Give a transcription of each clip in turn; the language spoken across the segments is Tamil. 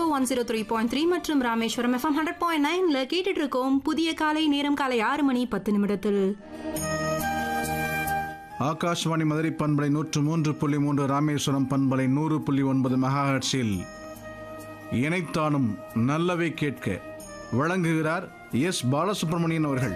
one zero three point three மற்றும் ராமேஸ்வரம் எஃப்எம் ஹண்ட்ரட் பாயிண்ட் நைன்ல கேட்டுட்டு இருக்கோம் புதிய காலை நேரம் காலை ஆறு மணி பத்து நிமிடத்தில் ஆகாஷ்வாணி மதுரை பண்பலை நூற்று மூன்று புள்ளி மூன்று ராமேஸ்வரம் பண்பலை நூறு புள்ளி ஒன்பது மெகாஹர்ட்ஸில் இணைத்தானும் நல்லவை கேட்க வழங்குகிறார் எஸ் பாலசுப்ரமணியன் அவர்கள்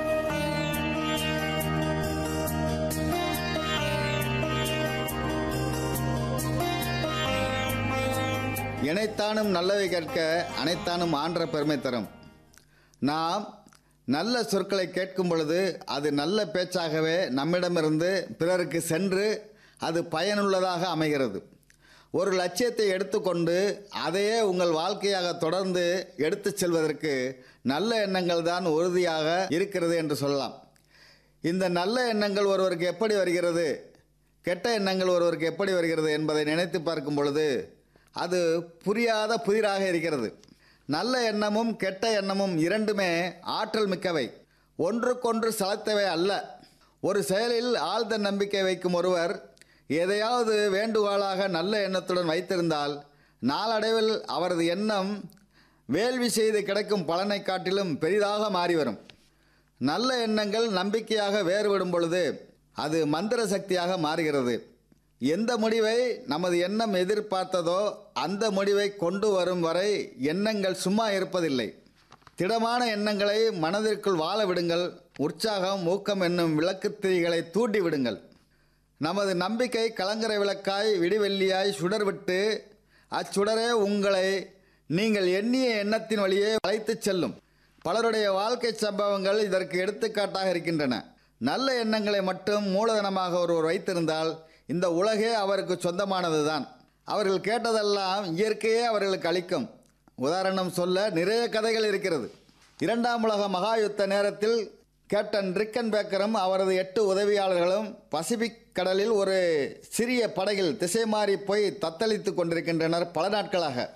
இணைத்தானும் நல்லவை கேட்க அனைத்தானும் ஆன்ற பெருமை தரும் நாம் நல்ல சொற்களை கேட்கும் பொழுது அது நல்ல பேச்சாகவே நம்மிடமிருந்து பிறருக்கு சென்று அது பயனுள்ளதாக அமைகிறது ஒரு லட்சியத்தை எடுத்துக்கொண்டு அதையே உங்கள் வாழ்க்கையாக தொடர்ந்து எடுத்துச் செல்வதற்கு நல்ல எண்ணங்கள் தான் உறுதியாக இருக்கிறது என்று சொல்லலாம் இந்த நல்ல எண்ணங்கள் ஒருவருக்கு எப்படி வருகிறது கெட்ட எண்ணங்கள் ஒருவருக்கு எப்படி வருகிறது என்பதை நினைத்து பார்க்கும் பொழுது அது புரியாத புதிராக இருக்கிறது நல்ல எண்ணமும் கெட்ட எண்ணமும் இரண்டுமே ஆற்றல் மிக்கவை ஒன்றுக்கொன்று சலத்தவை அல்ல ஒரு செயலில் ஆழ்ந்த நம்பிக்கை வைக்கும் ஒருவர் எதையாவது வேண்டுகோளாக நல்ல எண்ணத்துடன் வைத்திருந்தால் நாளடைவில் அவரது எண்ணம் வேள்வி செய்து கிடைக்கும் பலனை காட்டிலும் பெரிதாக மாறி வரும் நல்ல எண்ணங்கள் நம்பிக்கையாக வேறுபடும் பொழுது அது மந்திர சக்தியாக மாறுகிறது எந்த முடிவை நமது எண்ணம் எதிர்பார்த்ததோ அந்த முடிவை கொண்டு வரும் வரை எண்ணங்கள் சும்மா இருப்பதில்லை திடமான எண்ணங்களை மனதிற்குள் வாழ விடுங்கள் உற்சாகம் ஊக்கம் என்னும் விளக்குத்திரிகளை தூண்டி விடுங்கள் நமது நம்பிக்கை கலங்கரை விளக்காய் விடிவெள்ளியாய் சுடர்விட்டு அச்சுடரே உங்களை நீங்கள் எண்ணிய எண்ணத்தின் வழியே அழைத்துச் செல்லும் பலருடைய வாழ்க்கை சம்பவங்கள் இதற்கு எடுத்துக்காட்டாக இருக்கின்றன நல்ல எண்ணங்களை மட்டும் மூலதனமாக ஒருவர் வைத்திருந்தால் இந்த உலகே அவருக்கு சொந்தமானதுதான் அவர்கள் கேட்டதெல்லாம் இயற்கையே அவர்களுக்கு அளிக்கும் உதாரணம் சொல்ல நிறைய கதைகள் இருக்கிறது இரண்டாம் உலக மகா யுத்த நேரத்தில் கேப்டன் ரிக்கன் பேக்கரும் அவரது எட்டு உதவியாளர்களும் பசிபிக் கடலில் ஒரு சிறிய படகில் திசை மாறி போய் தத்தளித்துக் கொண்டிருக்கின்றனர் பல நாட்களாக